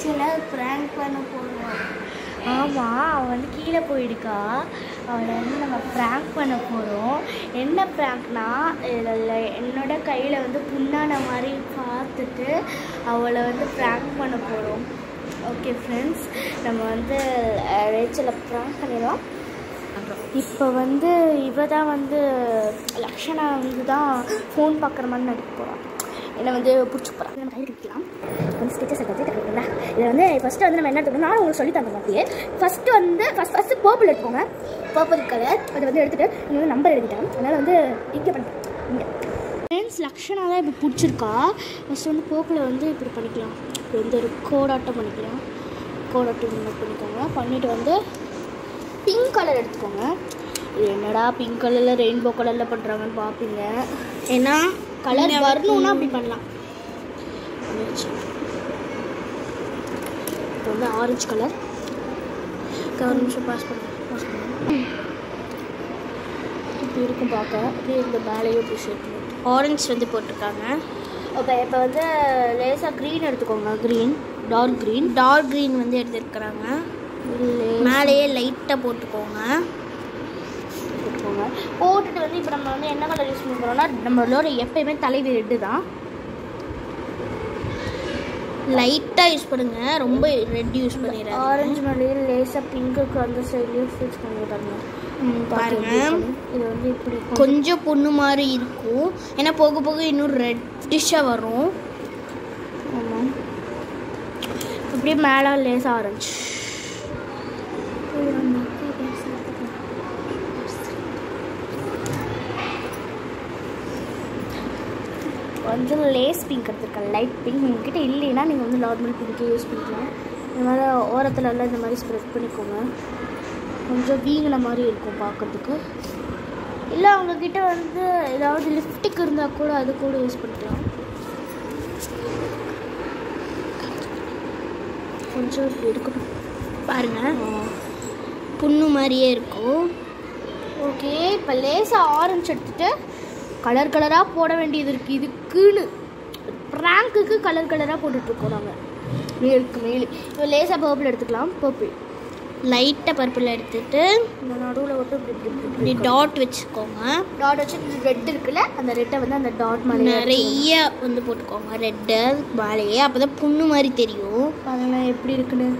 ரேச்சலை prank பண்ண போகிறோம் ஆமாம் அவள் வந்து கீழே போயிடுக்கா அவளை வந்து நம்ம ப்ராங்க் பண்ண போகிறோம் என்ன ப்ராங்க்னா இதில் என்னோட கையில் வந்து புண்ணான மாதிரி பார்த்துட்டு அவளை வந்து ப்ராங்க் பண்ண போகிறோம் ஓகே ஃப்ரெண்ட்ஸ் நம்ம வந்து அஹ், ரேச்சலை ப்ராங்க் பண்ணிடுவோம் இப்போ வந்து இவ தான் வந்து லக்ஷனா வந்து தான் ஃபோன் பார்க்குற மாதிரி நடிக்க போகிறான் என்னை வந்து பிடிச்சி போகிறான் நம்ம கையில் வைக்கலாம் வந்து ஸ்கெச்சஸ் எடுத்து கற்றுக்கல இதில் வந்து ஃபஸ்ட்டு வந்து நம்ம என்ன எடுத்துக்கணும் நான் உங்களுக்கு சொல்லி தந்தேன் அப்படியே ஃபஸ்ட்டு வந்து ஃபஸ்ட் ஃபஸ்ட்டு பர்பிள் எடுத்துக்கோங்க பர்பிள் கலர் அதை வந்து எடுத்துகிட்டு நீங்கள் வந்து நம்பர் எழுதிட்டேன் அதனால் வந்து இங்கே பண்ணிட்டேன் இங்கே ஃப்ரெண்ட்ஸ் லக்ஷனா தான் இப்போ பிடிச்சிருக்கா ஃபஸ்ட்டு வந்து போக்கில் வந்து இப்படி பண்ணிக்கலாம் இப்படி வந்து ஒரு கோடாட்டம் பண்ணிக்கலாம் கோடாட்டம் பண்ணிக்கோங்க பண்ணிவிட்டு வந்து பிங்க் கலர் எடுத்துக்கோங்க இது என்னடா பிங்க் கலரில் ரெயின்போ கலரில் பண்ணுறாங்கன்னு பார்ப்பீங்க ஏன்னா கலர் வரணும்னா அப்படி பண்ணலாம் பண்ணியாச்சு. இப்போ வந்து ஆரஞ்சு கலர் ஒரு நிமிஷம் பாஸ் பண்ண பாஸ் பண்ண இப்படி இருக்கும் பார்க்க அப்படியே இந்த மேலேயும் இப்படி ஷேப் ஆரஞ்சு வந்து போட்டிருக்காங்க இப்போ இப்போ வந்து லேசாக க்ரீன் எடுத்துக்கோங்க green dark green dark green வந்து எடுத்துருக்குறாங்க மேலேயே லைட்டாக போட்டுக்கோங்க போட்டுக்கோங்க போட்டுட்டு வந்து இப்போ நம்ம வந்து என்ன கலர் யூஸ் பண்ண போகிறோம்னா நம்மளோட எப்பயுமே தலைவி ரெட்டு தான் லைட்டாக யூஸ் பண்ணுங்க ரொம்ப ரெட் யூஸ் பண்ணிடுறாங்க ஆரஞ்சு மேலேயே லேசாக பிங்க்குக்கு அந்த சைட்லேயும் ஃபிக்ஸ் பண்ணிடுறாங்க பாருங்க இது வந்து இப்படி கொஞ்சம் கொஞ்சம் பொண்ணு மாதிரி இருக்கும் ஏன்னா போக போக இன்னும் ரெட்டிஷாக வரும் ஆமாம் இப்படியே மேலே லேசாக ஆரஞ்சு கொஞ்சம் லேஸ் பிங்க் எடுத்துருக்கேன் லைட் பிங்க் உங்ககிட்ட இல்லைன்னா நீங்கள் வந்து நார்மல் பிங்க்கே யூஸ் பண்ணிக்கலாம் இந்த மாதிரி ஓரத்துல எல்லாம் இந்த மாதிரி ஸ்ப்ரெட் பண்ணிக்கோங்க கொஞ்சம் வீங்கின மாதிரி இருக்கும் பார்க்கறதுக்கு இல்லை அவங்கக்கிட்ட வந்து ஏதாவது லிப்டிக் இருந்தால் கூட அது கூட யூஸ் பண்ணிக்கலாம் கொஞ்சம் இப்படி இருக்கட்டும் பாருங்க புண்ணு மாதிரியே இருக்கும் ஓகே இப்போ லேசாக ஆரஞ்சு எடுத்துட்டு கலர் கலராக போட வேண்டியது இருக்குது இதுக்குன்னு ப்ராங்க்குக்கு கலர் கலராக போட்டுட்ருக்கோம் நாங்கள் மேலுக்கு மேலே இப்போ லேசாக பர்பிள் எடுத்துக்கலாம் பர்பிள் லைட்டாக பர்பிள் எடுத்துட்டு இந்த நடுவில் மட்டும் இப்படி இப்படி இப்படி இப்படி டாட் வச்சுக்கோங்க டாட் வச்சு ரெட் இருக்குல்ல அந்த ரெட்டை வந்து அந்த டாட் மாதிரி நிறைய வந்து போட்டுக்கோங்க ரெட்டு மேலேயே அப்போ தான் புண்ணு மாதிரி தெரியும் அதெல்லாம் எப்படி இருக்குன்னு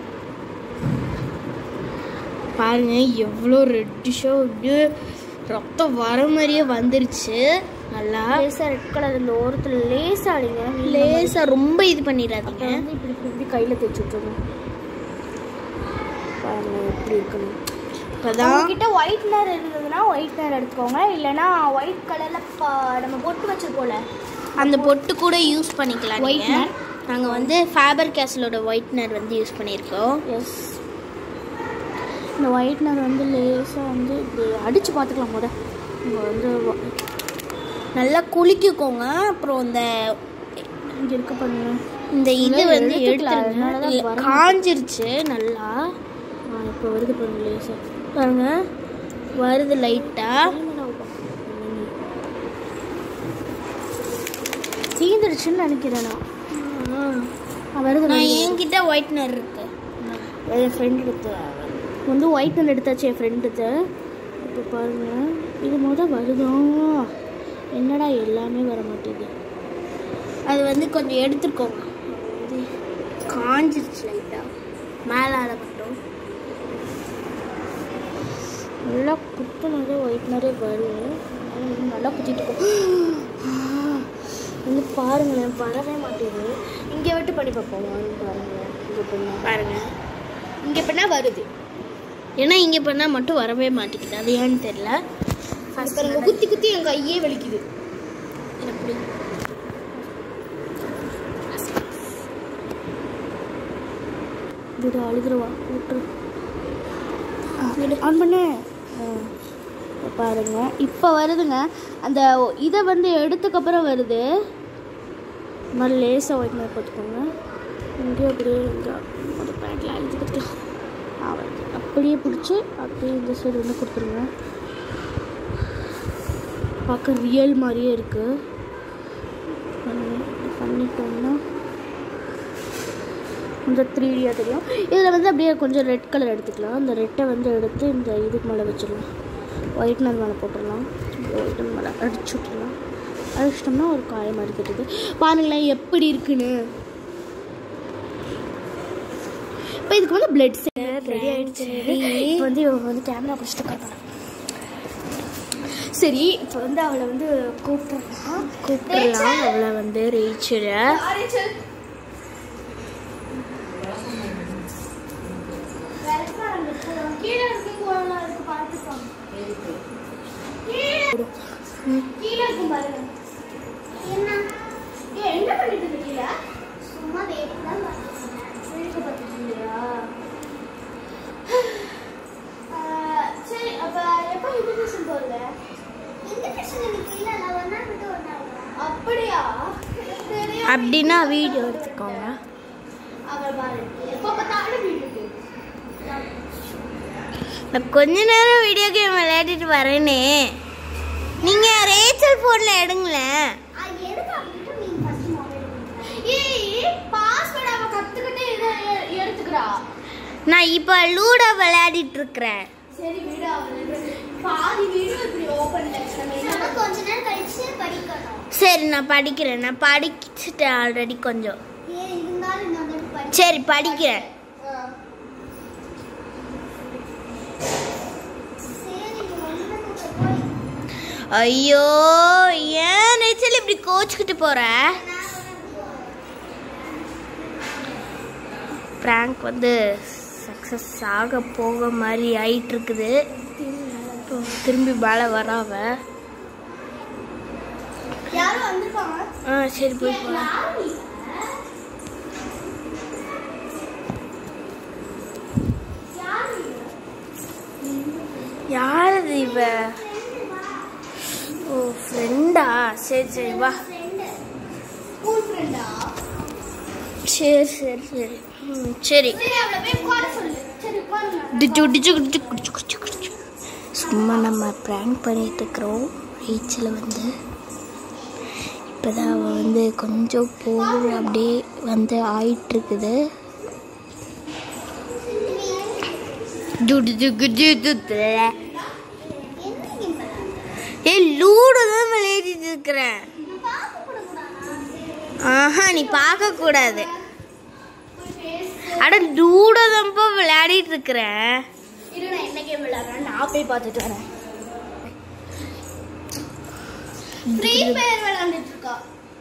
பாருங்க எவ்வளோ ரெட்டிஷாக அப்படியே ரத்தம் வர மாதிரியே வந்துருச்சு நல்லா லேசாக ரெட் கலர் இந்த ஓரத்தில் லேசாக அடிங்க லேசாக ரொம்ப இது பண்ணிடாதீங்க அப்புறம் வந்து இப்படி இப்படி இப்படி கையில் தேய்ச்சி விட்டுருங்க பாருங்க எப்படி இருக்குன்னு இப்போதான் உங்ககிட்ட ஒயிட்னர் இருந்ததுன்னா ஒயிட்னர் எடுத்துக்கோங்க இல்லைன்னா ஒயிட் கலரில் நம்ம பொட்டு வச்சிருக்கோம்ல அந்த பொட்டு கூட யூஸ் பண்ணிக்கலாம் Whitener. நாங்கள் வந்து ஃபேபர் கேசலோட ஒயிட்னர் வந்து யூஸ் பண்ணியிருக்கோம் எஸ் இந்த ஒயிட்னர் வந்து லேசாக வந்து இப்படி அடித்து பார்த்துக்கலாம் முத இங்கே வந்து நல்லா குலுக்கிக்கோங்க அப்புறம் இந்த இங்கே இருக்க பாருங்க இந்த இது இல்ல, வந்து எடுத்துக்கலாம். எடுத்துருங்க அதனாலதான் இல்ல, வர காஞ்சிருச்சு நல்லா ஆ இப்போ வருது பாருங்க லேசாக பாருங்க வருது லைட்டாக தீந்துடுச்சுன்னு நினைக்கிறேன் நான் ஆ, வருது நான் வருது. என்கிட்ட ஒயிட்னர் இருக்கு என் ஃப்ரெண்ட் எடுத்து வந்து ஒயிட் நெல் எடுத்தாச்சு என் ஃப்ரெண்டுக்கு இப்போ பாருங்க இது முத வருதா என்னடா எல்லாமே வர மாட்டேங்குது அது வந்து கொஞ்சம் எடுத்துக்கோங்க இது காஞ்சிருச்சு லைட்டாக மேலால மட்டும் நல்லா குத்துனது ஒயிட்னரே வரும் ஆனா இது நல்லா குத்திட்டு இருக்கும் வந்து பாருங்களேன் வரவே மாட்டேங்குது இங்கே விட்டு பண்ணி பார்ப்போம் வரும் பாருங்களேன் இங்கே பண்ணா பாருங்க இங்கே பண்ணால் வருது ஏன்னா இங்கே பண்ணால் மட்டும் வரவே மாட்டேங்குது அது ஏன்னு தெரியல பாருங்க குத்தி குத்தி என் கையே வலிக்குது எப்படி விடு அழுதுருவா விட்டுரு ஆன் பண்ணு இப்ப பாருங்க இப்போ வருதுங்க அந்த இதை வந்து எடுத்தக்கப்புறம் வருது இந்த மாதிரி லேசாக ஒயிட் மாதிரி பார்த்துக்கோங்க இங்கேயும் அப்படியே இங்கே ஒரு பேட்டில் அழிஞ்சு கொடுத்துக்கலாம் வருது அப்படியே பிடிச்சி அப்படியே இந்த சைடு வந்து கொடுத்துருங்க பார்க்க ரியல் மாதிரியே இருக்குது பண்ணி பண்ணிட்டோம்னா கொஞ்சம் த்ரீ டியாக தெரியும் இதில் வந்து அப்படியே கொஞ்சம் ரெட் கலர் எடுத்துக்கலாம் அந்த ரெட்டை வந்து எடுத்து இந்த இதுக்கு மேலே வச்சிடலாம் ஒயிட்னர் மேலே போட்டுடலாம் ஒயிட்னர் மேலே அடிச்சு விட்டுடலாம் அடிச்சிட்டோம்னா ஒரு காய மாதிரி தெரியுது பாருங்களேன் எப்படி இருக்குன்னு இப்போ இதுக்கு வந்து பிளட் ரெடி ஆயிடுச்சு இப்போ வந்து இவங்க வந்து கேமரா பிடிச்சிட்டு உட்காந்துறாங்க சரி இப்போ வந்து அவளை வந்து கூப்பிடலாம் கூப்பிடலாம் அவளை வந்து ரீச்சிட கீழே இருக்கும் போகலாம் இருக்கு பார்த்துக்கோங்க கீழே இருக்கும் பாருங்க என்ன ஏ என்ன பண்ணிட்டு இருக்கீங்க சும்மா வேடிக்கை தான் வேடிக்கை பார்த்துட்டு இருந்தியா சரி அப்ப எப்போ இன்விடேஷன் போடுற இன்விடேஷன் எனக்கு இல்ல நான் ஒரு நாள் விட்டு ஒரு நாள் அப்படியா சரி அப்படின்னா வீடியோ எடுத்துக்கோங்க அவர் பாரு எப்போ பார்த்தாலும் வீட்டுக்கு நான் கொஞ்ச நேரம் வீடியோ கேம் விளையாடிட்டு வரேனே நீங்கள் ரேச்சல் ஃபோனில் எடுங்களேன் பாஸ்வேர்ட் அவ கத்துக்கிட்டு இதை எ- எடுத்துக்கிறா நான் இப்போ லூடோ விளையாடிட்டு இருக்கிறேன் சரி விடு அவளுக்கு பாதி வீடியோ இப்படி ஓபன் நம்ம கொஞ்ச நேரம் கழிச்சு படிக்கணும் சரி நான் படிக்கிறேன் நான் படிச்சுட்டேன் ஆல்ரெடி கொஞ்சம் ஏன் இருந்தாலும் இன்னொரு தடவை படி சரி படிக்கிறேன் சரி நீ வந்து போய் ஐயோ ஏன் ரேச்சல் இப்படி கோச்சுக்கிட்டு போற ப்ராங்க் வந்து சக்ஸஸ் ஆக போக மாதிரி ஆயிட்டு இருக்குது இப்போ திரும்பி மேலே வராவ யாரும் வந்திருப்பாங்க ஆ சரி போய் போகலாம் யாரு நீ? யாரு நீ? யார் இது இவ ஓ ஃப்ரெண்டா சரி சரி வா ஸ்கூல் ஃப்ரெண்டா சரி சரி சரி ம் சரி சரி அவளை போய் உட்கார சொல்லு சரி உட்காருங்க டிச்சு டிச்சு டிச்சு டிச்சு டிச்சு டிச்சு. சும்மா நம்ம ப்ராங்க் பண்ணிட்டு இருக்கிறோம் ரீச்சில் வந்து இப்போதான் அவள் வந்து கொஞ்சம் போகும் அப்படியே வந்து ஆயிட்டு இருக்குது ஏ லூடோ தான் விளையாடிட்டு இருக்கிறேன் ஆஹா நீ பார்க்க கூடாது அட லூடோ தான்ப்பா விளையாடிட்டு இருக்கிறேன் இரு நான் என்ன கேம் விளையாடுறேன் நான் போய் பார்த்துட்டு வரேன் ஃப்ரீ ஃபயர் விளையாண்டுட்டு இருக்கா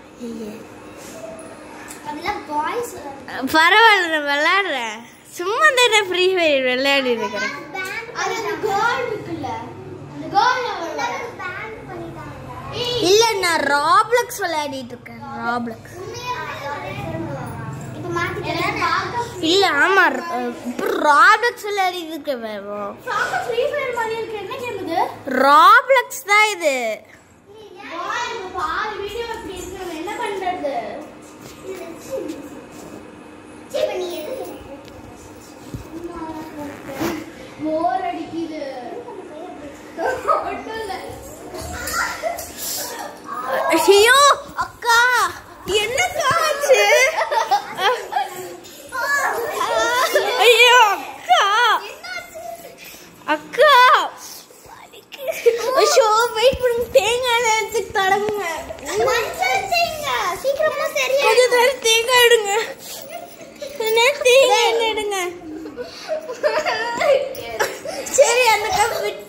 அதெல்லாம் பாய்ஸ் பரவாயில்ல நான் விளையாடுறேன் சும்மா தானே ஃப்ரீ ஃபயர் விளையாடி இருக்கிறேன் அது அந்த கேர்ள் இருக்குல்ல அந்த கேர்ள் அவள பேன் பண்ணிட்டாங்க இல்ல நான் ராப்ளக்ஸ் விளையாடிட்டு இருக்கேன் ராப்ளக்ஸ் இப்போ மாத்திட்டேன் இல்ல ஆமா இப்போ ராப்ளக்ஸ் விளையாடிட்டு இருக்கேன் ஃப்ராக் ஃப்ரீ ஃபயர் மாதிரி இருக்கு என்ன கேம் இது ராப்ளக்ஸ் தான் இது பாய் இப்போ பாதி வீடியோ இப்படி இருக்கு நம்ம என்ன பண்றது போர் அடிக்குது ஒன்றும் இல்லை ஐயோ அக்கா என்னக்கா ஆச்சு ஐயோ அக்கா அக்கா ஐயோ வெயிட் பண்ணுங்க தேங்காய் நேரத்துக்கு தடவுங்க சீக்கிரமா சரியா கொஞ்சம் நேரம் தேங்காய் எடுங்க கொஞ்ச நேரம் தேங்காய் எண்ணெய் எடுங்க சரி அந்த கப் விட்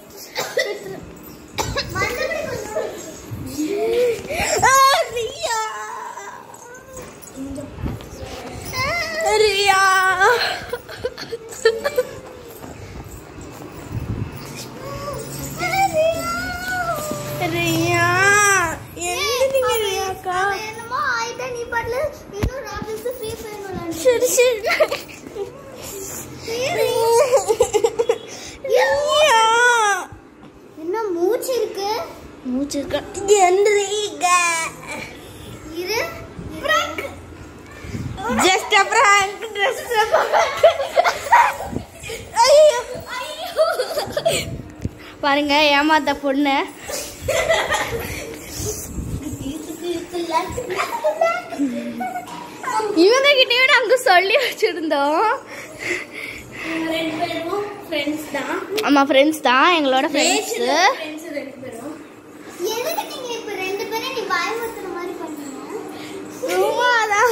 ஆ, ரியா ரியா ரியா என்ன ரியாக்கா என்னமோ ஆயிட்டா நீ பாட்டுல இன்னும் ராபிள்ஸ் ஃப்ரீ ஃபயர் விளையாண்டு சரி சரி ரியா என்ன மூச்சு இருக்கு மூச்சு இருக்கா எந்திரிங்க இரு prank just a prank dress ஐயோ பாருங்க ஏமாத்த பொண்ணு இவங்க கிட்டயும் நாங்க சொல்லி வச்சிருந்தோம் ரெண்டு பேரும் ஃப்ரெண்ட்ஸ் தான் ஆமா ஃப்ரெண்ட்ஸ் தான் எங்களோட ஃப்ரெண்ட்ஸ் ஃப்ரெண்ட்ஸ் ரெண்டு பேரும் எதுக்கு நீங்க இப்ப ரெண்டு பேரும் நீ பயமுறுத்துற மாதிரி பண்ணீங்க சும்மாதான்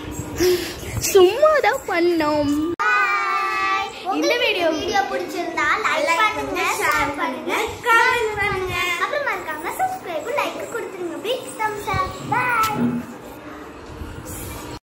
சும்மாதான் பண்ணோம் இந்த இந்த வீடியோ video- வீடியோ பிடிச்சிருந்தா